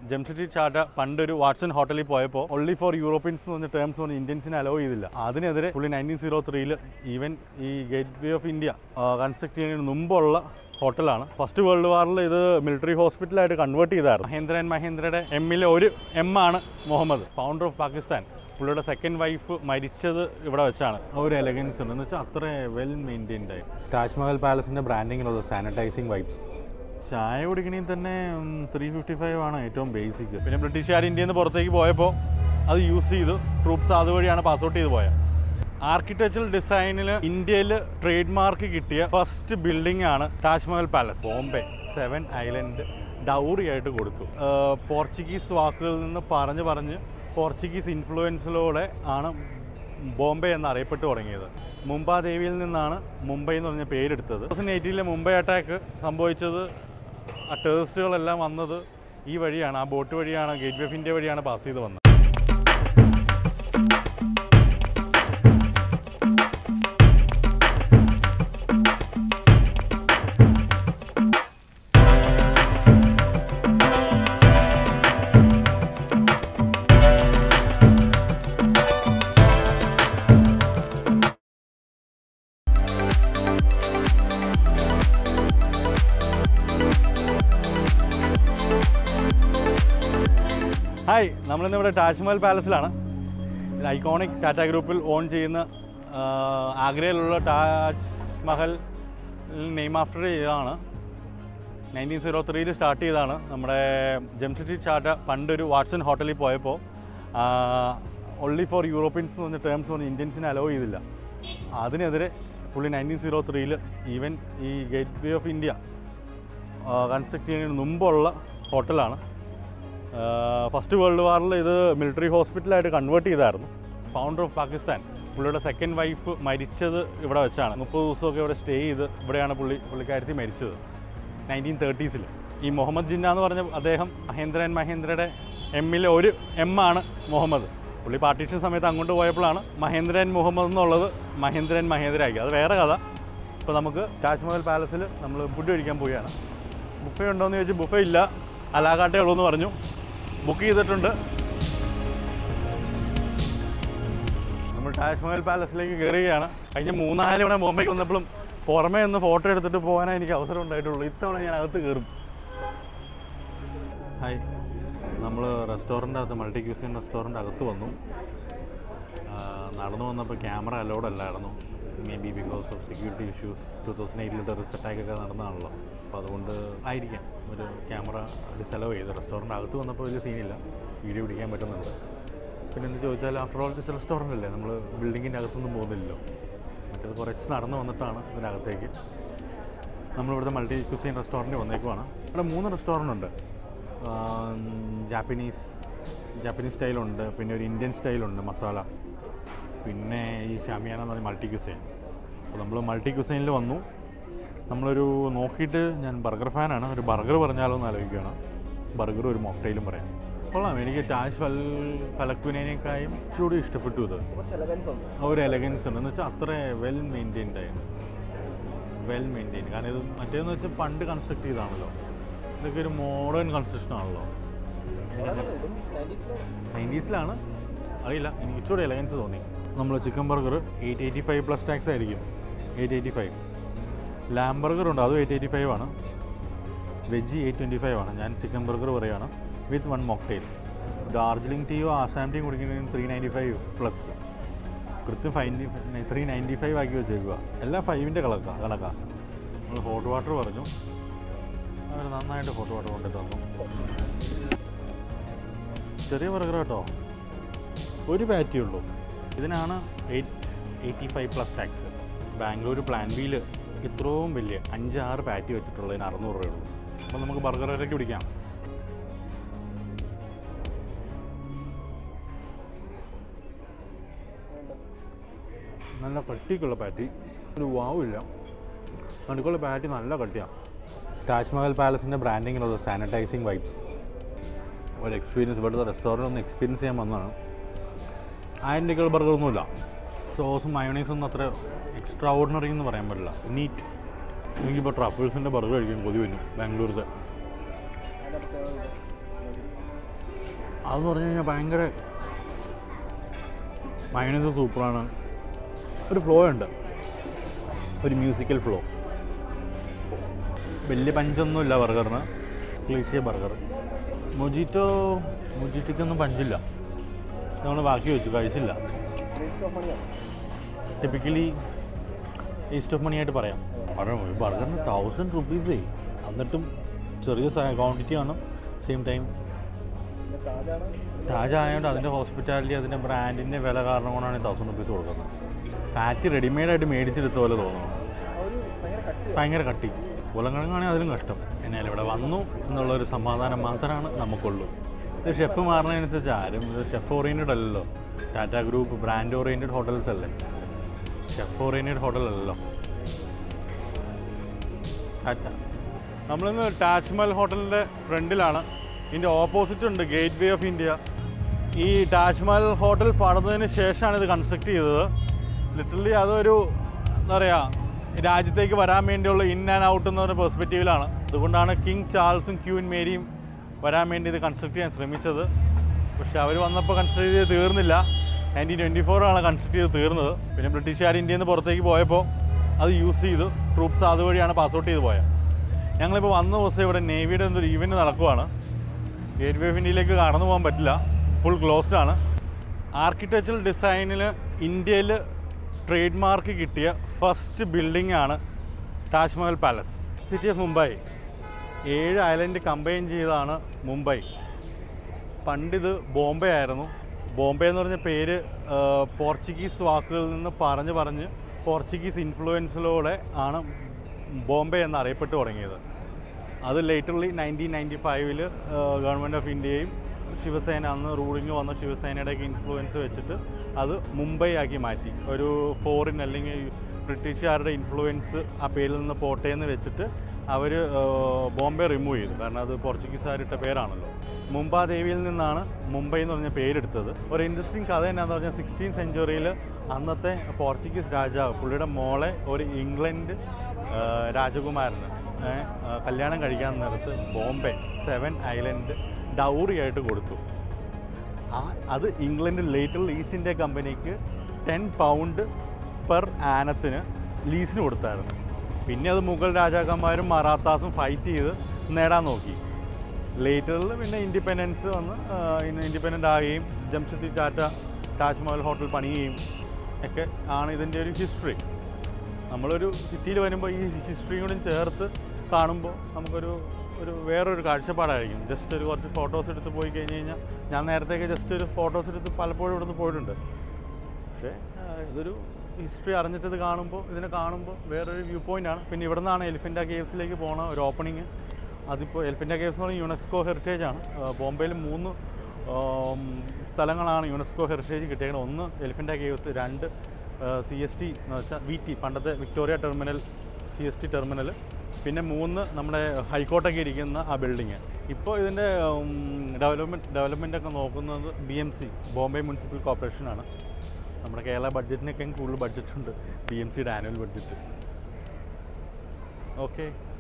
ജംഷഡ്ജി ചാട്ട പണ്ടൊരു വാട്സൺ ഹോട്ടലിൽ പോയപ്പോൾ ഒൺലി ഫോർ യൂറോപ്യൻസ് എന്ന് പറഞ്ഞ ടേംസ് പറഞ്ഞ് ഇന്ത്യൻസിനെ അലോ ചെയ്തില്ല അതിനെതിരെ പുള്ളി നയൻറ്റീൻ സീറോ ത്രീയിൽ ഈവൻ ഈ gateway of India construct ചെയ്യുന്നതിന് മുമ്പുള്ള ഹോട്ടലാണ് ഫസ്റ്റ് വേൾഡ് വാറിൽ ഇത് മിലിറ്ററി ഹോസ്പിറ്റലായിട്ട് കൺവേർട്ട് ചെയ്തായിരുന്നു മഹേന്ദ്ര ആൻഡ് മഹേന്ദ്രയുടെ എമ്മിലെ ഒരു എം ആണ് മുഹമ്മദ് ഫൗണ്ടർ ഓഫ് പാകിസ്ഥാൻ പുള്ളിയുടെ സെക്കൻഡ് വൈഫ് മരിച്ചത് ഇവിടെ വെച്ചാണ് ഒരു എലഗൻസ് ഉണ്ട് എന്ന് വെച്ചാൽ അത്ര വെൽ മെയിൻറ്റൈൻഡ് ആയി താജ്മഹൽ പാലസിൻ്റെ ബ്രാൻഡിങ്ങിലുള്ള സാനിറ്റൈസിങ് വൈബ്സ് ചായ കുടിക്കണമെങ്കിൽ തന്നെ ത്രീ ഫിഫ്റ്റി ഫൈവ് ആണ് ഏറ്റവും ബേസിക് പിന്നെ ബ്രിട്ടീഷുകാർ ഇന്ത്യയിൽ നിന്ന് പുറത്തേക്ക് പോയപ്പോൾ അത് യൂസ് ചെയ്തു ട്രൂപ്സ് അതുവഴിയാണ് പാസ് ഔട്ട് ചെയ്ത് പോയത് ആർക്കിടെക്ചറൽ ഡിസൈനിൽ ഇന്ത്യയിൽ ട്രേഡ് മാർക്ക് കിട്ടിയ ഫസ്റ്റ് ബിൽഡിംഗ് ആണ് Taj Mahal palace Bombay seven island dowry ആയിട്ട് കൊടുത്തു ആഹ് പോർച്ചുഗീസ് വാക്കുകളിൽ നിന്ന് പറഞ്ഞ് പറഞ്ഞ് പോർച്ചുഗീസ് ഇൻഫ്ലുവൻസിലൂടെ ആണ് ബോംബെ എന്നറിയപ്പെട്ടു തുടങ്ങിയത് മുംബാദേവിയിൽ നിന്നാണ് മുംബൈ എന്ന് പറഞ്ഞ പേരെടുത്തത് ടൂ തൗസൻഡ് എയ്റ്റീനിലെ മുംബൈ അറ്റാക്ക് സംഭവിച്ചത് ആ ടേറിസ്റ്റുകളെല്ലാം വന്നത് ഈ വഴിയാണ് ആ ബോട്ട് വഴിയാണ് ഗേറ്റ് വേ ഓഫ് ഇന്ത്യ വഴിയാണ് പാസ് ചെയ്ത് വന്നത് ഹായ് നമ്മളിന്നിവിടെ താജ്മഹൽ പാലസിലാണ് ഇത് ഐക്കോണിക് ടാറ്റ ഗ്രൂപ്പിൽ ഓൺ ചെയ്യുന്ന ആ, ആഗ്രയിലുള്ള താജ് മഹൽ നെയിം ആഫ്റ്റർ ചെയ്തതാണ് നയൻറ്റീൻ സീറോ ത്രീയിൽ സ്റ്റാർട്ട് ചെയ്തതാണ് നമ്മുടെ ജംഷഡ്ജി ചാട്ട പണ്ടൊരു വാട്സൺ ഹോട്ടലിൽ പോയപ്പോൾ ഒൺലി ഫോർ യൂറോപ്യൻസ് എന്ന് പറഞ്ഞ ടേംസ് പറഞ്ഞ് ഇന്ത്യൻസിനെ അലോ ചെയ്തില്ല അതിനെതിരെ പുള്ളി നയൻറ്റീൻ സീറോ ത്രീയിൽ ഈവൻ ഈ gateway of India construct ചെയ്യുന്നതിന് മുമ്പുള്ള ഹോട്ടലാണ് ഫസ്റ്റ് വേൾഡ് വാറിൽ ഇത് മിലിറ്ററി ഹോസ്പിറ്റലായിട്ട് കൺവേർട്ട് ചെയ്തായിരുന്നു ഫൗണ്ടർ ഓഫ് പാകിസ്ഥാൻ പുള്ളിയുടെ സെക്കൻഡ് വൈഫ് മരിച്ചത് ഇവിടെ വെച്ചാണ് മുപ്പത് ദിവസമൊക്കെ ഇവിടെ സ്റ്റേ ചെയ്ത് ഇവിടെയാണ് പുള്ളി പുള്ളിക്കാരത്തി മരിച്ചത് നയൻറ്റീൻ തേർട്ടീസിൽ ഈ മുഹമ്മദ് ജിന്ന എന്ന് പറഞ്ഞ അദ്ദേഹം മഹേന്ദ്ര ആൻഡ് മഹേന്ദ്രയുടെ എമ്മിലെ ഒരു എം ആണ് മുഹമ്മദ് പുള്ളി പാർട്ടീഷൻ സമയത്ത് അങ്ങോട്ട് പോയപ്പോഴാണ് മഹേന്ദ്ര ആൻഡ് മുഹമ്മദ് എന്നുള്ളത് മഹേന്ദ്ര ആൻഡ് മഹേന്ദ്ര ആക്കി അത് വേറെ കഥ ഇപ്പോൾ നമുക്ക് താജ്മഹൽ പാലസിൽ നമ്മൾ ഫുഡ് കഴിക്കാൻ പോവുകയാണ് ബുഫേ ഉണ്ടോയെന്ന് ചോദിച്ചാൽ ബുഫേ ഇല്ല അലാകാട്ടേ ഉള്ളൂ എന്ന് പറഞ്ഞു ബുക്ക് ചെയ്തിട്ടുണ്ട് നമ്മൾ താജ്മഹൽ പാലസിലേക്ക് കയറുകയാണ് കഴിഞ്ഞ മൂന്നാല് ഇവിടെ മുംബൈക്ക് വന്നപ്പോഴും പുറമേ നിന്ന് ഫോട്ടോ എടുത്തിട്ട് പോകാനേ എനിക്ക് അവസരം ഉണ്ടായിട്ടുള്ളൂ ഇത്തവണ ഞാൻ അകത്ത് കയറും ഹായ് നമ്മൾ റെസ്റ്റോറൻ്റ് അകത്ത് മൾട്ടി ക്യൂസിൻ റെസ്റ്റോറൻ്റ് അകത്ത് വന്നു ആ, നടന്നു വന്നപ്പോൾ ക്യാമറ അലൗഡ് അല്ലായിരുന്നു maybe because of security issues two thousand എയ്റ്റിൽ ടെററിസ്റ്റ് അറ്റാക്ക് ഒക്കെ നടന്നതാണല്ലോ അപ്പോൾ അതുകൊണ്ട് ആയിരിക്കാം ഒരു ക്യാമറ ഡിസലോ ചെയ്ത് റെസ്റ്റോറൻ്റ് അകത്ത് വന്നപ്പോൾ വലിയ സീനില്ല വീഡിയോ പിടിക്കാൻ പറ്റുന്നുണ്ട് പിന്നെ എന്ത് ചോദിച്ചാൽ ആഫ്റ്റർ ഓൾ ദിസ് റെസ്റ്റോറൻ്റ് അല്ലേ നമ്മൾ ബിൽഡിങ്ങിൻ്റെ അകത്തൊന്നും പോകുന്നില്ലല്ലോ മറ്റേത് കുറച്ച് നടന്ന് വന്നിട്ടാണ് ഇതിനകത്തേക്ക് നമ്മളിവിടുത്തെ മൾട്ടി ക്യൂസൈൻ റെസ്റ്റോറൻറ്റ് വന്നേക്കുവാണ് ഇവിടെ മൂന്ന് റെസ്റ്റോറൻ്റ് ഉണ്ട് ആം, ജാപ്പനീസ് ജാപ്പനീസ് സ്റ്റൈലുണ്ട് പിന്നെ ഒരു ഇന്ത്യൻ സ്റ്റൈലുണ്ട് മസാല പിന്നെ ഈ ഷാമിയാന എന്ന് പറഞ്ഞ മൾട്ടി ക്യൂസൈൻ അപ്പോൾ നമ്മൾ മൾട്ടി ക്യൂസൈനിൽ വന്നു നമ്മളൊരു നോക്കിയിട്ട് ഞാൻ ബർഗർ ഫാനാണ് ഒരു ബർഗർ പറഞ്ഞാലോ എന്ന് ആലോചിക്കുകയാണ് ബർഗറും ഒരു മോക്ടെയിലും പറയാം കൊള്ളാം എനിക്ക് താജ് ഫൽ ഫലക്കുവിനേക്കായും ഇച്ചിരി ഇഷ്ടപ്പെട്ടു ഇത് കുറച്ച് എലഗൻസ് ഉണ്ട് ആ ഒരു എലഗൻസ് ഉണ്ട് എന്ന് വെച്ചാൽ അത്ര വെൽ മെയിൻറ്റൈൻഡ് ആയിരുന്നു വെൽ മെയിൻറ്റൈൻ കാരണം ഇത് മറ്റേന്ന് വെച്ചാൽ പണ്ട് കൺസ്ട്രക്ട് ചെയ്താണല്ലോ ഇതൊക്കെ ഒരു മോഡേൺ കൺസ്ട്രക്ഷൻ ആണല്ലോ ഇതും നയൻറ്റീസിലാണ് നയൻറ്റീസിലാണ് അറിയില്ല എനിക്ക് ഇച്ചിരി എലഗൻസ് തോന്നി നമ്മൾ chicken burger eight eighty five plus tax ആയിരിക്കും eight eighty five lamb burger ഉണ്ട് അതും എയ്റ്റ് എയ്റ്റി ഫൈവ് ആണ് വെജ് എയ്റ്റ് ട്വൻറ്റി ഫൈവ് ആണ് ഞാൻ ചിക്കൻ ബർഗർ പറയുകയാണ് വിത്ത് വൺ മോക്ടെയിൽ ഡാർജിലിംഗ് ടീയോ ആസാം ടീയും കുടിക്കുന്നതിന് ത്രീ നയൻറ്റി ഫൈവ് പ്ലസ് കൃത്യം ഫൈവ് ത്രീ നയൻറ്റി ഫൈവ് ആക്കി വെച്ചേക്കുക എല്ലാം ഫൈവിൻ്റെ കണക്കാണ് കണക്കാണ് നമ്മൾ ഹോട്ട് വാട്ടർ പറഞ്ഞു അവർ നന്നായിട്ട് ഹോട്ട് വാട്ടർ കൊണ്ടു തന്നു ചെറിയ ബർഗർ കേട്ടോ ഒരു പാറ്റേ ഉള്ളൂ ഇതിനാണ് eight eighty five plus tax Bangalore plan ബിയിൽ ഇത്രയും വലിയ അഞ്ചാറ് പാറ്റി വെച്ചിട്ടുള്ളതിന് അറുന്നൂറ് രൂപയുള്ളൂ അപ്പോൾ നമുക്ക് ബർഗറിലേക്ക് പിടിക്കാം നല്ല കട്ടിക്കുള്ള പാറ്റി ഒരു വാവില്ല നടുക്കുള്ള പാറ്റി നല്ല കട്ടിയാണ് താജ്മഹൽ പാലസിൻ്റെ ബ്രാൻഡിങ്ങിലുള്ള സാനിറ്റൈസിങ് വൈബ്സ് ഒരു എക്സ്പീരിയൻസ് ഇവിടുത്തെ റെസ്റ്റോറൻറ്റ് ഒന്ന് എക്സ്പീരിയൻസ് ചെയ്യാൻ വന്നതാണ് ആയിരം രൂപ ബർഗറൊന്നുമില്ല സോസും മയോണൈസും ഒന്നും അത്ര എക്സ്ട്രാ ഓർഡിനറി എന്ന് പറയാൻ പറ്റില്ല നീറ്റ് എനിക്കിപ്പോൾ ട്രഫിൾസിൻ്റെ ബർഗർ കഴിക്കാൻ കൊതി വരും ബാംഗ്ലൂരിൽ അതിൻ്റെ പ്രത്യേകത അതെന്ന് പറഞ്ഞു കഴിഞ്ഞാൽ ഭയങ്കര മൈനസ് സൂപ്പറാണ് ഒരു ഫ്ലോ ഉണ്ട് ഒരു മ്യൂസിക്കൽ ഫ്ലോ വലിയ പഞ്ചൊന്നുമില്ല ബർഗറിന് ക്ലീഷിയ ബർഗർ മൊജിറ്റോ മൊജിറ്റോക്കൊന്നും പഞ്ചില്ല നമ്മൾ ബാക്കി വെച്ചു കഴിച്ചില്ല വേസ്റ്റ് ഓഫ് മണിയാണ് ടിപ്പിക്കലി ഈസ്റ്റ് ഓഫ് മണി ആയിട്ട് പറയാം കാരണം ഒരു ബർഗറിന് തൗസൻഡ് റുപ്പീസേ എന്നിട്ടും ചെറിയ ക്വാണ്ടിറ്റി ആണ് സെയിം ടൈം പിന്നെ താജാണ് താജ് ആയതുകൊണ്ട് അതിൻ്റെ ഹോസ്പിറ്റാലിറ്റി അതിൻ്റെ ബ്രാൻഡിൻ്റെ വില കാരണം കൊണ്ടാണ് ഈ തൗസൻഡ് റുപ്പീസ് കൊടുക്കുന്നത് പാറ്റി റെഡിമെയ്ഡായിട്ട് മേടിച്ചെടുത്ത പോലെ തോന്നുന്നു ആ ഒരു ഭയങ്കര കട്ടി ഭയങ്കര കട്ടി ഉലങ്ങണങ്ങാണെങ്കിൽ അതിലും കഷ്ടം എന്നാൽ ഇവിടെ വന്നു എന്നുള്ളൊരു സമാധാനം മാത്രമാണ് നമുക്കുള്ളൂ ഇത് ഷെഫ് മാറുന്നതനുസരിച്ച് ആരും ഇത് ഷെഫ് ഓറിയൻറ്റഡ് അല്ലല്ലോ Tata group brand oriented hotels അല്ലേ ഷെഫ് ഓറിയൻറ്റഡ് ഹോട്ടൽ അല്ലല്ലോ ടാറ്റ നമ്മളിന്ന് താജ്മഹൽ ഹോട്ടലിൻ്റെ ഫ്രണ്ടിലാണ് ഇതിൻ്റെ ഓപ്പോസിറ്റ് ഉണ്ട് ഗേറ്റ് വേ ഓഫ് ഇന്ത്യ ഈ താജ്മഹൽ ഹോട്ടൽ പണിതതിന് ശേഷമാണ് ഇത് കൺസ്ട്രക്ട് ചെയ്തത് ലിറ്ററലി അതൊരു എന്താ പറയുക രാജ്യത്തേക്ക് വരാൻ വേണ്ടിയുള്ള ഇൻ ആൻഡ് ഔട്ട് എന്ന ഒരു പെർസ്പെക്റ്റീവിലാണ് അതുകൊണ്ടാണ് കിങ് ചാൾസും ക്യൂൻ മേരിയും വരാൻ വേണ്ടി ഇത് കൺസ്ട്രക്ട് ചെയ്യാൻ ശ്രമിച്ചത് പക്ഷെ അവർ വന്നപ്പോൾ കൺസ്ട്രക്ട് ചെയ്ത് തീർന്നില്ല നയൻറ്റീൻ ട്വൻറ്റി ഫോറാണ് കൺസ്ട്രക്ട് ചെയ്ത് തീർന്നത് പിന്നെ ബ്രിട്ടീഷുകാർ ഇന്ത്യയിൽ നിന്ന് പുറത്തേക്ക് പോയപ്പോൾ അത് യൂസ് ചെയ്തു ട്രൂപ്സ് അതുവഴിയാണ് പാസ് ഔട്ട് ചെയ്ത് പോയത് ഞങ്ങളിപ്പോൾ വന്ന ദിവസം ഇവിടെ നേവിയുടെ എന്തൊരു ഈവൻറ്റ് നടക്കുവാണ് ഗേറ്റ് വേ ഓഫ് ഇന്ത്യയിലേക്ക് കടന്നു പോകാൻ പറ്റില്ല ഫുൾ ക്ലോസ്ഡ് ആണ് ആർക്കിടെക്ചറൽ ഡിസൈനിൽ ഇന്ത്യയിൽ ട്രേഡ് മാർക്ക് കിട്ടിയ ഫസ്റ്റ് ബിൽഡിംഗ് ആണ് Taj Mahal palace city of Mumbai ഏഴ് ഐലൻഡ് കമ്പൈൻ ചെയ്താണ് മുംബൈ പണ്ടിത് ബോംബെ ആയിരുന്നു ബോംബെ എന്ന് പറഞ്ഞ പേര് ആ, പോർച്ചുഗീസ് വാക്കുകളിൽ നിന്ന് പറഞ്ഞ് പറഞ്ഞ് പോർച്ചുഗീസ് ഇൻഫ്ലുവൻസിലൂടെ ആണ് ബോംബെ എന്ന് അറിയപ്പെട്ടു തുടങ്ങിയത് അത് ലേറ്റർലി നയൻറ്റീൻ നയൻറ്റി ഫൈവിൽ ഗവൺമെൻറ് ഓഫ് ഇന്ത്യയും ശിവസേന അന്ന് റൂളിങ് വന്ന ശിവസേനയുടെയൊക്കെ ഇൻഫ്ലുവൻസ് വെച്ചിട്ട് അത് മുംബൈ ആക്കി മാറ്റി ഒരു ഫോറിൻ അല്ലെങ്കിൽ ബ്രിട്ടീഷുകാരുടെ ഇൻഫ്ലുവൻസ് ആ പേരിൽ നിന്ന് പോട്ടെ എന്ന് വെച്ചിട്ട് അവർ ബോംബെ റിമൂവ് ചെയ്തു കാരണം അത് പോർച്ചുഗീസുകാരിട്ട പേരാണല്ലോ മുംബാദേവിയിൽ നിന്നാണ് മുംബൈ എന്ന് പറഞ്ഞ പേരെടുത്തത് ഒരു ഇൻട്രസ്റ്റിംഗ് കഥ എന്നാന്ന് പറഞ്ഞാൽ സിക്സ്റ്റീൻ സെഞ്ചുറിയിൽ അന്നത്തെ പോർച്ചുഗീസ് രാജാവ് പുള്ളിയുടെ മോളെ ഒരു ഇംഗ്ലണ്ട് ആ, രാജകുമാരന് ഏ, ആ, കല്യാണം കഴിക്കാൻ നേരത്ത് ബോംബെ സെവൻ ഐലൻഡ് ഡൗറി ആയിട്ട് കൊടുത്തു ആ അത് ഇംഗ്ലണ്ട് ലേറ്റർ ഈസ്റ്റ് ഇന്ത്യ കമ്പനിക്ക് ടെൻ പൗണ്ട് പെർ ആനത്തിന് ലീസിന് കൊടുത്തായിരുന്നു പിന്നെ അത് മുഗൾ രാജാക്കന്മാരും മറാത്താസും ഫൈറ്റ് ചെയ്ത് നേടാൻ നോക്കി ലേറ്ററിൽ പിന്നെ ഇൻഡിപെൻഡൻസ് വന്ന് ഇൻഡിപെൻഡൻ്റ് ആകുകയും ജംഷദ്ദി ടാറ്റ താജ്മഹൽ ഹോട്ടൽ പണിയുകയും ഒക്കെ ആണ് ഇതിൻ്റെ ഒരു ഹിസ്റ്ററി നമ്മളൊരു സിറ്റിയിൽ വരുമ്പോൾ ഈ ഹിസ്റ്ററിയും കൂടി ചേർത്ത് കാണുമ്പോൾ നമുക്കൊരു ഒരു വേറൊരു കാഴ്ചപ്പാടായിരിക്കും ജസ്റ്റ് ഒരു കുറച്ച് ഫോട്ടോസ് എടുത്ത് പോയി കഴിഞ്ഞ് കഴിഞ്ഞാൽ ഞാൻ നേരത്തെയൊക്കെ ജസ്റ്റ് ഒരു ഫോട്ടോസ് എടുത്ത് പലപ്പോഴും ഇവിടുന്ന് പോയിട്ടുണ്ട് പക്ഷേ ആ, ഇതൊരു ഹിസ്റ്ററി അറിഞ്ഞിട്ട് ഇത് കാണുമ്പോൾ ഇതിനെ കാണുമ്പോൾ വേറൊരു വ്യൂ പോയിൻ്റ് ആണ് പിന്നെ ഇവിടെ നിന്നാണ് എലിഫൻ്റ കേവ്സിലേക്ക് പോണ ഒരു ഓപ്പണിങ് അതിപ്പോൾ എലിഫൻ്റ കേവ്സ് എന്ന് പറഞ്ഞാൽ യുനെസ്കോ ഹെറിറ്റേജ് ആണ് ആ, ബോംബെയിൽ മൂന്ന് ആം, സ്ഥലങ്ങളാണ് യുനെസ്കോ ഹെറിറ്റേജ് കിട്ടിയേക്കുന്നത് ഒന്ന് എലിഫൻ്റ കേവ്സ് രണ്ട് സി എസ് ടി എന്ന് വെച്ചാൽ വി ടി പണ്ടത്തെ Victoria terminal C S T terminal പിന്നെ മൂന്ന് നമ്മുടെ ഹൈക്കോട്ടൊക്കെ ഇരിക്കുന്ന ആ ബിൽഡിങ് ഇപ്പോൾ ഇതിൻ്റെ ഡെവലപ്മെൻറ്റ് ഡെവലപ്മെൻ്റ് ഒക്കെ നോക്കുന്നത് B M C Bombay municipal കോർപ്പറേഷനാണ് നമ്മുടെ കേരള ബഡ്ജറ്റിനൊക്കെ കൂടുതൽ ബഡ്ജറ്റ് ഉണ്ട് ബി എം സിയുടെ ആനുവൽ ബഡ്ജറ്റ് ഓക്കെ